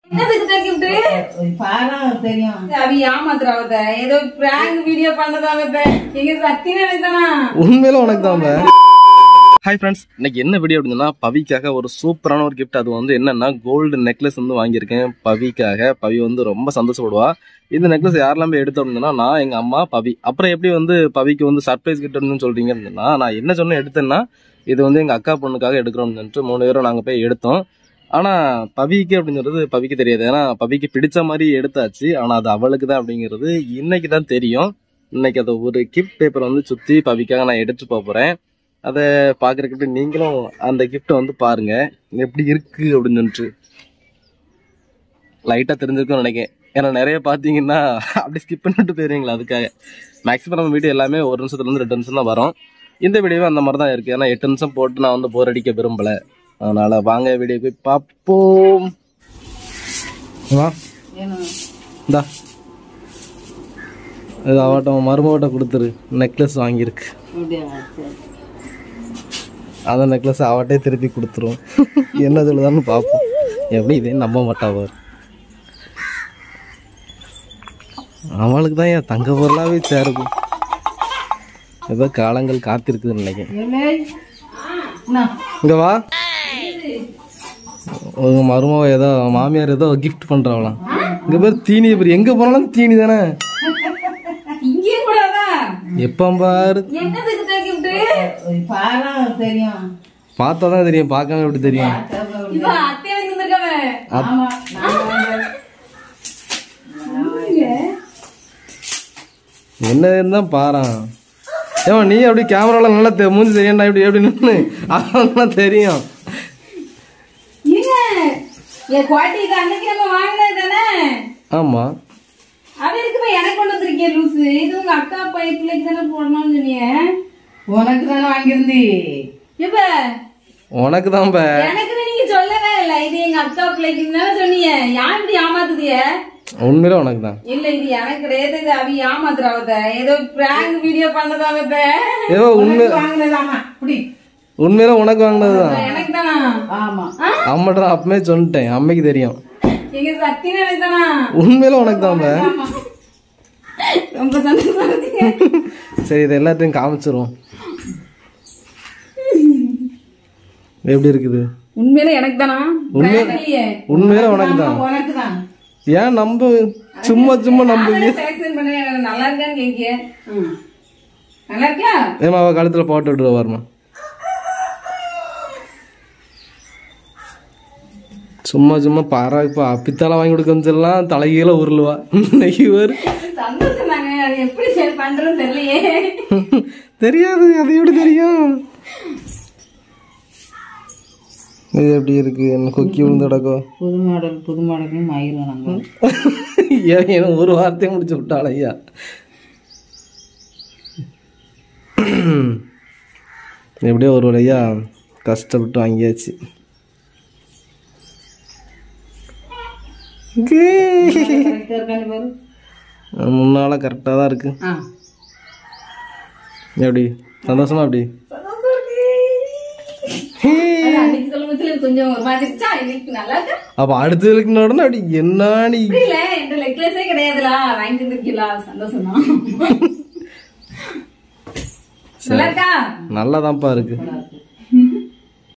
என்னதுக்கு gift? பாரா தெரியும் அவி ஏமாத்துறாவத ஏதோ பிராங்க் வீடியோ பண்ணதாவத எங்க சத்தியமே தானா உண்மையில உனக்கு தான் ஹாய் ஃப்ரெண்ட்ஸ் இன்னைக்கு என்ன வீடியோ அப்படின்னா பவிக்காக ஒரு சூப்பரான ஒரு gift அது வந்து என்னன்னா கோல்டு நெக்லஸ் வந்து வாங்கியிருக்கேன் பவிக்காக பவி வந்து ரொம்ப சந்தோஷப்படுவா இந்த நெக்லஸ் யாரெல்லாம் போய் எடுத்தோம் அப்படின்னா நான் எங்க அம்மா பவி அப்புறம் எப்படி வந்து பவிக்கு வந்து சர்ப்ரைஸ் கிஃப்ட்னு சொல்றீங்க அப்படின்னா நான் என்ன சொன்ன எடுத்தேன்னா இது வந்து எங்க அக்கா பொண்ணுக்காக எடுக்கிறோம்னு சொல்லிட்டு மூணு பேரும் நாங்க போய் எடுத்தோம் ஆனா பவிக்கு அப்படிங்கிறது பவிக்கு தெரியாது ஏன்னா பவிக்கு பிடிச்ச மாதிரி எடுத்தாச்சு ஆனா அது அவளுக்கு தான் அப்படிங்கிறது இன்னைக்கு தான் தெரியும் இன்னைக்கு அதை ஒரு கிஃப்ட் பேப்பர் வந்து சுத்தி பவிக்காக நான் எடுத்து போக போறேன் அதை பாக்குறதுக்கு நீங்களும் அந்த கிஃப்ட்டை வந்து பாருங்க எப்படி இருக்கு அப்படின்னு சொல்லிட்டு லைட்டா தெரிஞ்சிருக்கும்னு நினைக்கிறேன் ஏன்னா நிறைய பாத்தீங்கன்னா அப்படி ஸ்கிப் பண்ணிட்டு போயிருவீங்களா அதுக்காக மேக்ஸிமம் நம்ம வீடியோ எல்லாமே ஒரு நிமிஷத்துல இருந்து ரெண்டு நிமிஷம் தான் வரும் இந்த வீடியோவே அந்த மாதிரி தான் இருக்கு ஏன்னா எட்டு நிமிஷம் போட்டு நான் வந்து போர் அடிக்க விரும்பல அதனால வாங்க வீடியோ போய் பார்ப்போம் வா இந்தா இது அவட்ட மருமகிட்ட கொடுத்துரு நெக்லஸ் வாங்கியிருக்கு அந்த நெக்லஸ் அவட்டே திருப்பி கொடுத்துரும் என்ன சொல்லுதான்னு பார்ப்போம் எப்படி இதே நம்ப மாட்டாவர் அவளுக்கு தான் என் தங்க பொருளாவே சேருது ஏதோ காலங்கள் காத்திருக்குதுன்னு நினைக்கிறேன் இங்க வா உங்க மருமவ ஏதோ மாமியார் ஏதோ கிஃப்ட் பண்றாங்களாம் இங்க பேர் தீனி பேர் எங்க போனாலும் தீனி தானே இங்கே கூடாதா எப்ப பாரு என்னதுக்கு gift? பாரா தெரியும் பார்த்தா தான் தெரியும் பார்க்காம எப்படி தெரியும் இவ அத்தையை வந்து வந்திருக்காவ ஆமா நான் வந்து- என்ன இருந்தா பாறான் ஏமா நீ அப்படி கேமரால நல்லா தெ- மூஞ்சி தெரியண்டா இப்படி எப்படி நின்று அதெல்லாம் தெரியும் இருங்க என் குவாட்டி இது அன்னைக்கு நம்ம வாங்கினது தானே ஆமா அது இருக்குப்பா எனக்கு கொண்டு வந்திருக்கேன் லூசு இது உங்க அக்கா பைய பிள்ளைக்கு தானே போடணும்னு சொன்னீங்க உனக்கு தானே வாங்கியிருந்து இப்ப உனக்கு தான் பே எனக்கு நீங்க சொல்லவே இல்ல இது எங்க அக்கா பிள்ளைக்கு தானே சொன்னீங்க யார் இப்படி ஏமாத்துதிய உண்மையில உனக்கு தான் இல்ல இது எனக்கு கிடையாது இது அவி ஏமாத்துறாவத ஏதோ பிராங்க் வீடியோ பண்ணதாவத ஏதோ உண்மை வாங்கினதாமா அப்படி உண்மையில உனக்கு வாங்கினது தான் எனக்கு தானா ஆமா அம்மாட்ட தான் அப்பவே சொல்லிட்டேன் அம்மைக்கு தெரியும் எங்க சத்தியம் எனக்கு தானா உண்மையில உனக்கு தான் பே ரொம்ப சந்தோஷமா இருக்கீங்க சரி இதை எல்லாத்தையும் காமிச்சிரும் எப்படி இருக்குது உண்மையில எனக்கு தானா உண்மையில- இல்லையே உண்மையில உனக்கு தான் உனக்கு தான் ஏன் நம்ப சும்மா சும்மா நம்ப செலக்ஷன் பண்ண நல்லா இருக்கான்னு கேக்கிய நல்லா இருக்கா ஏமா அவ கழுத்துல போட்டு விட்டுருவா வரமா சும்மா சும்மா பாரா இப்போ பித்தால வாங்கி கொடுக்க சொல்லலாம் தலைகீழ உருளுவா இன்னைக்கு வேறு சந்தோஷம் தாங்க அது எப்படி சரி பண்றதுன்னு தெரியலையே தெரியாது அது எப்படி தெரியும் இது எப்படி இருக்கு என்ன கொக்கி விழுந்து கிடக்கோ புது மாடல் புது மாடல் மயிரும் நாங்க ஏன் எனக்கு ஒரு வார்த்தையை முடிச்சு விட்டாள் ஐயா எப்படியோ ஒரு வழியா கஷ்டப்பட்டு வாங்கியாச்சு கரெக்டா இருக்கான்னு பாரு முன்னால கரெக்டாக தான் இருக்கு ஆ எப்படி சந்தோஷமா எப்படி அது அன்னைக்கு சொல்லும் போது கொஞ்சம் ஒரு மாதிரி இருந்துச்சா இன்னைக்கு நல்லா இருக்கா அப்போ அடுத்த இருக்கு உடனே அப்படி என்ன நீ அப்படி இல்ல என்கிட்ட நெக்லஸே கிடையாதுல வாங்கிட்டு இருக்கீங்களா சந்தோஷம் தான் நல்லா இருக்கா நல்லாதான்ப்பா இருக்கு நல்லா இருக்கு